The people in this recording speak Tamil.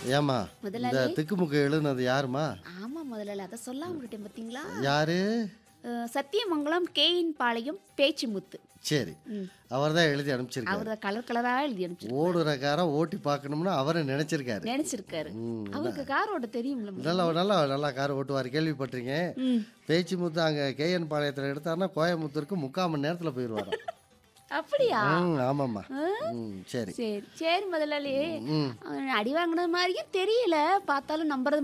ஏமா இந்த முதலாளி திக்குமுக்கு எழுதுனது யாருமா ஆமா முதலாளி அதை சொல்லாம விட்டேன் பாத்தீங்களா யாரு அஹ், சத்தியமங்கலம் கேயின் பாளையம் பேச்சு முத்து சரி ம். அவர் தான் எழுதி அனுப்பிச்சிருக்காரு அவர் தான் கலர் கலரா எழுதி அனுப்பிச்சு ஓடுற காரை ஓட்டி பார்க்கணும்னு அவரை நினைச்சிருக்காரு நினைச்சிருக்காரு ம், அவருக்கு கார் ஓட்ட தெரியும்ல முதலாளி. நல்லா நல்லா நல்லா கார் ஓட்டுவார் கேள்விப்பட்டிருக்கேன் ம் பேச்சு முத்து அங்கே கேஎன் பாளையத்தில் எடுத்தாருன்னா கோயம்புத்தூருக்கு முக்கால் மணி நேரத்தில் போயிடுவாராம் அப்படியா ம் ஆமாம்மா ம் சரி சரி சரி முதலாளி ம் அவன் அடி வாங்கினது மாதிரியும் தெரியல பார்த்தாலும் நம்புறது